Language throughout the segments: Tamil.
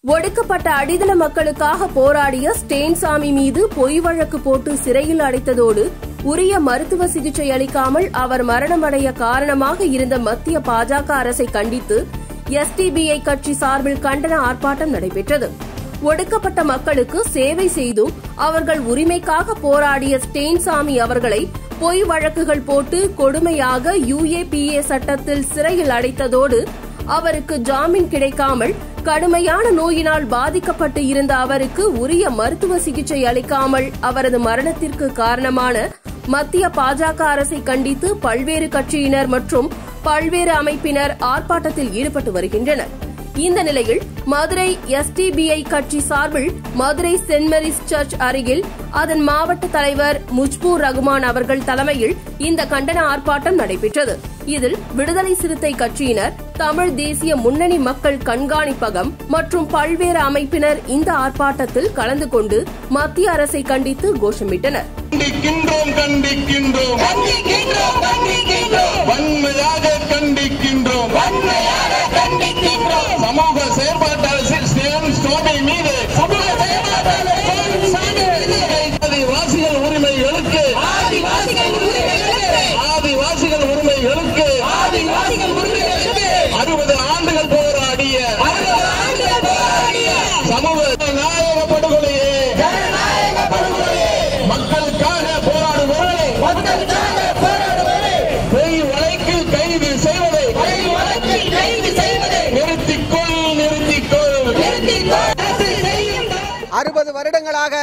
ஒடுக்கப்பட்ட அடிதள மக்களுக்காக போராடிய ஸ்டேன்சாமி மீது பொய் வழக்கு போட்டு சிறையில் அடைத்ததோடு உரிய மருத்துவ சிகிச்சை அளிக்காமல் அவர் மரணமடைய காரணமாக இருந்த மத்திய பாஜக அரசை கண்டித்து எஸ்டிபிஐ கட்சி சார்பில் கண்டன ஆர்ப்பாட்டம் நடைபெற்றது ஒடுக்கப்பட்ட மக்களுக்கு சேவை செய்தும் அவர்கள் உரிமைக்காக போராடிய ஸ்டேன்சாமி அவர்களை பொய் வழக்குகள் போட்டு கொடுமையாக யுஏபிஏ சட்டத்தில் சிறையில் அடைத்ததோடு அவருக்கு ஜாமீன் கிடைக்காமல் கடுமையான நோயினால் பாதிக்கப்பட்டு இருந்த அவருக்கு உரிய மருத்துவ சிகிச்சை அளிக்காமல் அவரது மரணத்திற்கு காரணமான மத்திய பாஜக அரசை கண்டித்து பல்வேறு கட்சியினர் மற்றும் பல்வேறு அமைப்பினர் ஆர்ப்பாட்டத்தில் ஈடுபட்டு வருகின்றனர் இந்த நிலையில் மதுரை எஸ்டிபிஐ கட்சி சார்பில் மதுரை சென்ட் மேரிஸ் சர்ச் அருகில் அதன் மாவட்ட தலைவர் முஜ்பூர் ரகுமான் அவர்கள் தலைமையில் இந்த கண்டன ஆர்ப்பாட்டம் நடைபெற்றது இதில் விடுதலை சிறுத்தை கட்சியினர் தமிழ் தேசிய முன்னணி மக்கள் கண்காணிப்பகம் மற்றும் பல்வேறு அமைப்பினர் இந்த ஆர்ப்பாட்டத்தில் கலந்து கொண்டு மத்திய அரசை கண்டித்து கோஷமிட்டனர் கண்டிக்கின்றோம் கண்டிக்கின்றோம் கண்டிக்கின்றோம் கண்டிக்கின்றோம் வன்மையாக கண்டிக்கின்றோம் வன்மையாக கண்டிக்கின்றோம் சமூக செயற்பாட்டாளர் ஸ்டேன் சுவாமி மீது சமூக செயல்பாட்டாளர் ஸ்டேன் சாமி மீது ஆதிவாசிகள் உரிமைகளுக்கு ஆதிவாசிகள் உரிமைகளுக்கு ஆதிவாசிகள் உரிமைகளுக்கு ஆதிவாசிகள் உரிமைகளுக்கு அறுபது ஆண்டுகள் போராடிய அறுபது ஆண்டுகள் போராடிய சமூக நாயக படுகொலையே ஜனநாயக படுகொலையை மக்களுக்காக போராடுபவர்களை மக்களுக்காக போராடுவதை பொய் வழக்கில் கைது செய்வதை கை வழக்கில் கைது செய்வதை நிறுத்திக்கொள் நிறுத்திக்கொள் நிறுத்திக் அரசு செய்யும் அறுபது வருடங்களாக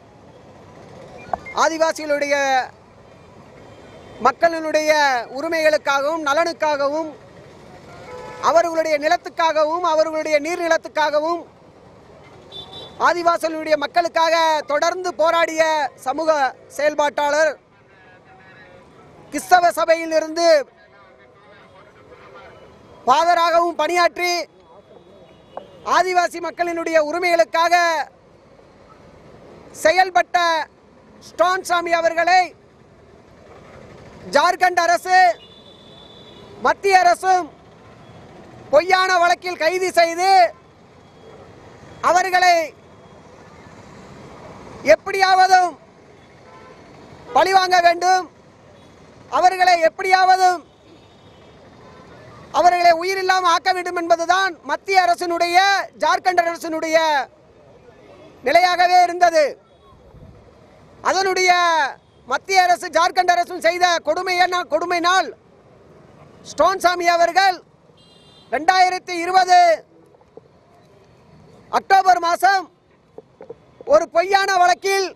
ஆதிவாசிகளுடைய மக்களினுடைய உரிமைகளுக்காகவும் நலனுக்காகவும் அவர்களுடைய நிலத்துக்காகவும் அவர்களுடைய நீர்நிலத்துக்காகவும் ஆதிவாசிகளுடைய மக்களுக்காக தொடர்ந்து போராடிய சமூக செயல்பாட்டாளர் கிறிஸ்தவ சபையிலிருந்து பாதராகவும் பணியாற்றி ஆதிவாசி மக்களினுடைய உரிமைகளுக்காக செயல்பட்ட ஸ்டோன்சாமி அவர்களை ஜார்க்கண்ட் அரசு மத்திய அரசும் பொய்யான வழக்கில் கைது செய்து அவர்களை எப்படியாவதும் பழிவாங்க வேண்டும் அவர்களை எப்படியாவதும் அவர்களை உயிரில்லாமல் ஆக்க வேண்டும் என்பதுதான் மத்திய அரசினுடைய ஜார்க்கண்ட் அரசினுடைய நிலையாகவே இருந்தது அதனுடைய மத்திய அரசு ஜார்க்கண்ட் அரசும் செய்த கொடுமையான கொடுமைனால் ஸ்டோன்சாமி அவர்கள் ரெண்டாயிரத்தி இருபது அக்டோபர் மாதம் ஒரு பொய்யான வழக்கில்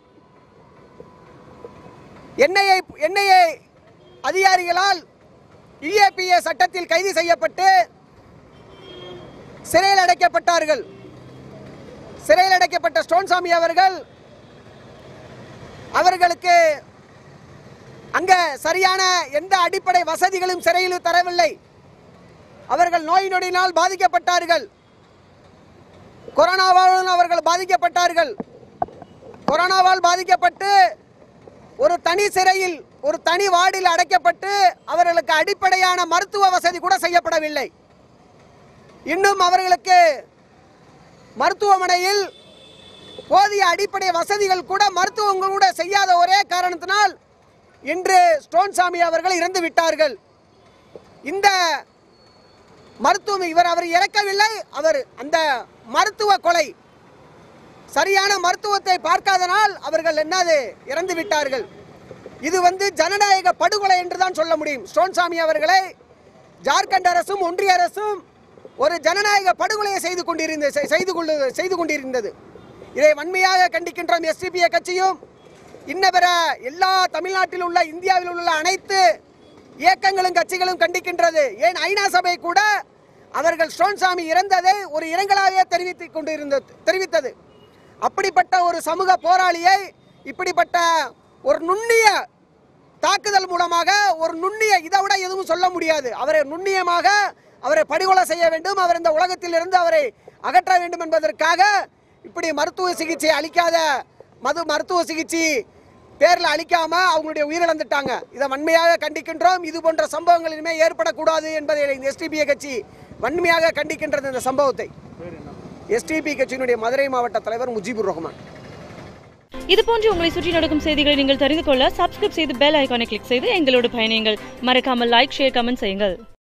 என்ஐஏ என்ஐஏ அதிகாரிகளால் யுஏபிஏ சட்டத்தில் கைது செய்யப்பட்டு சிறையில் அடைக்கப்பட்டார்கள் சிறையில் அடைக்கப்பட்ட ஸ்டோன்சாமி அவர்கள் அவர்களுக்கு அங்க சரியான எந்த அடிப்படை வசதிகளும் சிறையில் தரவில்லை அவர்கள் நோய் நொடியினால் பாதிக்கப்பட்டார்கள் கொரோனாவால் அவர்கள் பாதிக்கப்பட்டார்கள் கொரோனாவால் பாதிக்கப்பட்டு ஒரு தனி சிறையில் ஒரு தனி வார்டில் அடைக்கப்பட்டு அவர்களுக்கு அடிப்படையான மருத்துவ வசதி கூட செய்யப்படவில்லை இன்னும் அவர்களுக்கு மருத்துவமனையில் போதிய அடிப்படை வசதிகள் கூட மருத்துவங்கள் கூட செய்யாத ஒரே காரணத்தினால் இன்று ஸ்டோன்சாமி அவர்கள் இறந்து விட்டார்கள் இந்த மருத்துவம் இவர் அவர் இறக்கவில்லை அவர் அந்த மருத்துவ கொலை சரியான மருத்துவத்தை பார்க்காதனால் அவர்கள் என்னது இறந்து விட்டார்கள் இது வந்து ஜனநாயக படுகொலை என்று தான் சொல்ல முடியும் ஸ்டோன்சாமி அவர்களை ஜார்க்கண்ட் அரசும் ஒன்றிய அரசும் ஒரு ஜனநாயக படுகொலையை செய்து கொண்டிருந்த செ- செய்து கொண்டு செய்து கொண்டிருந்தது இதை வன்மையாக கண்டிக்கின்றோம் எஸ்டிபிஐ கட்சியும் இன்ன பிற எல்லா தமிழ்நாட்டில் உள்ள இந்தியாவில் உள்ள அனைத்து இயக்கங்களும் கட்சிகளும் கண்டிக்கின்றது ஏன் ஐநா சபை கூட அவர்கள் ஸ்டோன்சாமி இறந்ததை ஒரு இரங்கலாகவே தெரிவித்துக் கொண்டிருந்தது தெரிவித்தது அப்படிப்பட்ட ஒரு சமூக போராளியை இப்படிப்பட்ட ஒரு நுண்ணிய தாக்குதல் மூலமாக ஒரு நுண்ணிய இதை விட எதுவும் சொல்ல முடியாது அவரை நுண்ணியமாக அவரை படுகொலை செய்ய வேண்டும் அவர் இந்த உலகத்திலிருந்து அவரை அகற்ற வேண்டும் என்பதற்காக இப்படி மருத்துவ சிகிச்சை அளிக்காத மது மருத்துவ சிகிச்சை பேரில் அளிக்காம அவங்களுடைய உயிரிழந்துட்டாங்க இதை வன்மையாக கண்டிக்கின்றோம் இது போன்ற சம்பவங்கள் இனிமேல் ஏற்படக்கூடாது என்பதை இந்த எஸ்டிபிஐ கட்சி வன்மையாக கண்டிக்கின்றது இந்த சம்பவத்தை எஸ்டிபி கட்சியினுடைய மதுரை மாவட்ட தலைவர் முஜிபுர் ரஹ்மான் இது போன்று உங்களை சுற்றி நடக்கும் செய்திகளை நீங்கள் தெரிந்து கொள்ள சப்ஸ்கிரைப் செய்து பெல் ஐகானை கிளிக் செய்து எங்களோடு பயணியுங்கள் மறக்காமல் லைக் ஷேர் கமெண்ட் செய்யுங்கள்